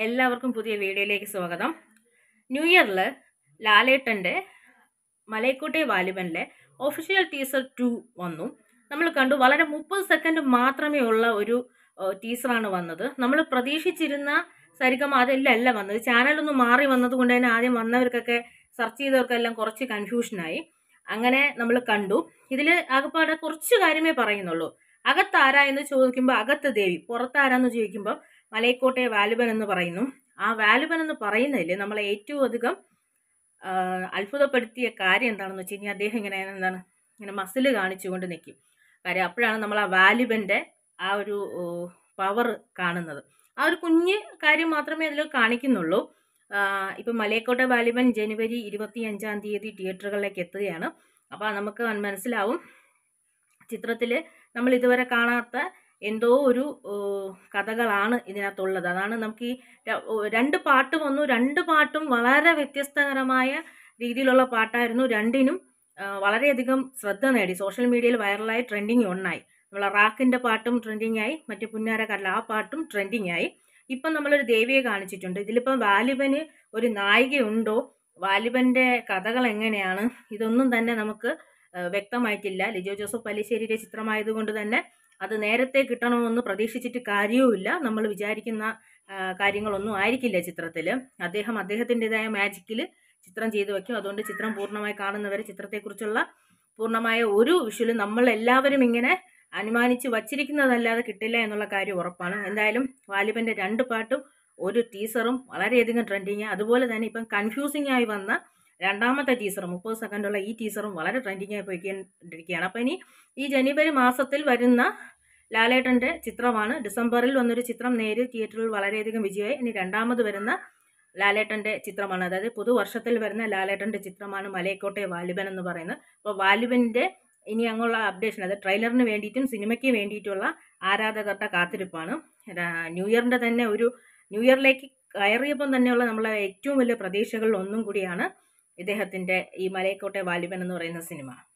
എല്ലാവർക്കും പുതിയ വീഡിയോയിലേക്ക് സ്വാഗതം ന്യൂ ഇയറിൽ ലാലേട്ടൻ്റെ മലയക്കോട്ടെ വാലിബനിലെ ഒഫീഷ്യൽ ടീസർ ടു വന്നു നമ്മൾ കണ്ടു വളരെ മുപ്പത് സെക്കൻഡ് മാത്രമേ ഉള്ള ഒരു ഏഹ്, ടീസറാണ് വന്നത് നമ്മൾ പ്രതീക്ഷിച്ചിരുന്ന സരിഗമ അതെല്ലാം അല്ല വന്നത് ചാനലൊന്ന് മാറി വന്നത് കൊണ്ട് തന്നെ ആദ്യം വന്നവർക്കൊക്കെ സെർച്ച് ചെയ്തവർക്കെല്ലാം കുറച്ച് കൺഫ്യൂഷനായി അങ്ങനെ നമ്മൾ കണ്ടു ഇതിൽ ആകപ്പാടെ കുറച്ച് കാര്യമേ പറയുന്നുള്ളൂ അകത്താരാ എന്ന് ചോദിക്കുമ്പോൾ അകത്ത് ദേവി പുറത്താരാന്ന് ചോദിക്കുമ്പോൾ മലയക്കോട്ടെ വാലുബൻ എന്ന് പറയുന്നു ആ വാലുബൻ എന്ന് പറയുന്നതിൽ നമ്മളെ ഏറ്റവും അധികം ആ, അത്ഭുതപ്പെടുത്തിയ കാര്യം എന്താണെന്ന് വെച്ച് കഴിഞ്ഞാൽ അദ്ദേഹം ഇങ്ങനെ എന്താണ് ഇങ്ങനെ മസിൽ കാണിച്ചുകൊണ്ട് നിൽക്കും കാര്യം അപ്പോഴാണ് നമ്മൾ ആ വാലുബൻ്റെ ആ ഒരു പവർ കാണുന്നത് ആ ഒരു കുഞ്ഞ് കാര്യം മാത്രമേ അതിൽ കാണിക്കുന്നുള്ളൂ ആ, ഇപ്പം മലയക്കോട്ടെ വാലിബൻ ജനുവരി ഇരുപത്തി അഞ്ചാം തീയതി തിയേറ്ററുകളിലേക്ക് എത്തുകയാണ് അപ്പോൾ നമുക്ക് മനസ്സിലാവും ചിത്രത്തിൽ നമ്മൾ ഇതുവരെ കാണാത്ത എന്തോ ഒരു ഏഹ്, കഥകളാണ് ഇതിനകത്തുള്ളത് അതാണ് നമുക്ക് ഈ ര- ഓ, രണ്ട് പാട്ട് വന്നു രണ്ട് പാട്ടും വളരെ വ്യത്യസ്തകരമായ രീതിയിലുള്ള പാട്ടായിരുന്നു രണ്ടിനും ആ, വളരെയധികം ശ്രദ്ധ നേടി സോഷ്യൽ മീഡിയയിൽ വൈറലായി ട്രെൻഡിങ് ഒന്നായി നമ്മളെ റാക്കിൻ്റെ പാട്ടും ട്രെൻഡിങ് ആയി മറ്റേ പുന്നാര കടല ആ പാട്ടും ട്രെൻഡിങ് ആയി ഇപ്പം നമ്മളൊരു ദേവിയെ കാണിച്ചിട്ടുണ്ട് ഇതിലിപ്പം വാലിബന് ഒരു നായികയുണ്ടോ വാലിബൻ്റെ കഥകൾ എങ്ങനെയാണ് ഇതൊന്നും തന്നെ നമുക്ക് ആ, വ്യക്തമായിട്ടില്ല ലിജോ ജോസഫ് പല്ലിശ്ശേരിയുടെ ചിത്രമായതുകൊണ്ട് തന്നെ അത് നേരത്തെ കിട്ടണമെന്ന് പ്രതീക്ഷിച്ചിട്ട് കാര്യവുമില്ല നമ്മൾ വിചാരിക്കുന്ന ആ, കാര്യങ്ങളൊന്നും ആയിരിക്കില്ല ചിത്രത്തിൽ അദ്ദേഹം അദ്ദേഹത്തിൻ്റെതായ മാജിക്കിൽ ചിത്രം ചെയ്തു വയ്ക്കും അതുകൊണ്ട് ചിത്രം പൂർണ്ണമായി കാണുന്നവരെ ചിത്രത്തെക്കുറിച്ചുള്ള പൂർണ്ണമായ ഒരു വിഷ്വലും നമ്മൾ എല്ലാവരും ഇങ്ങനെ അനുമാനിച്ച് വച്ചിരിക്കുന്നതല്ലാതെ കിട്ടില്ല എന്നുള്ള കാര്യം ഉറപ്പാണ് എന്തായാലും വാലിബൻ്റെ രണ്ട് പാട്ടും ഒരു ടീസറും വളരെയധികം ട്രെൻഡിങ് അതുപോലെ തന്നെ ഇപ്പം കൺഫ്യൂസിംഗ് ആയി വന്ന രണ്ടാമത്തെ ടീസർ മുപ്പത് സെക്കൻഡുള്ള ഈ ടീസറും വളരെ ട്രെൻഡിങ് ആയി പോയിക്കൊണ്ടിരിക്കുകയാണ് അപ്പോൾ ഇനി ഈ ജനുവരി മാസത്തിൽ വരുന്ന ലാലേട്ടൻ്റെ ചിത്രമാണ് ഡിസംബറിൽ വന്നൊരു ചിത്രം നേര് തിയേറ്ററിൽ വളരെയധികം വിജയമായി ഇനി രണ്ടാമത് വരുന്ന ലാലേട്ടൻ്റെ ചിത്രമാണ് അതായത് പുതുവർഷത്തിൽ വരുന്ന ലാലേട്ടൻ്റെ ചിത്രമാണ് മലയക്കോട്ടെ വാലിബൻ എന്ന് പറയുന്നത് അപ്പോൾ വാലിബൻ്റെ ഇനി അങ്ങുള്ള അപ്ഡേഷൻ അത് ട്രെയിലറിന് വേണ്ടിയിട്ടും സിനിമയ്ക്ക് വേണ്ടിയിട്ടുള്ള ആരാധകരുടെ കാത്തിരിപ്പാണ് രാ- ന്യൂ ഇയറിൻ്റെ തന്നെ ഒരു ന്യൂ ഇയറിലേക്ക് കയറിയപ്പം തന്നെയുള്ള നമ്മളെ ഏറ്റവും വലിയ പ്രതീക്ഷകളിൽ ഒന്നും കൂടിയാണ് ഇദ്ദേഹത്തിൻ്റെ ഈ മലയക്കോട്ടെ വാലിബൻ എന്ന് പറയുന്ന സിനിമ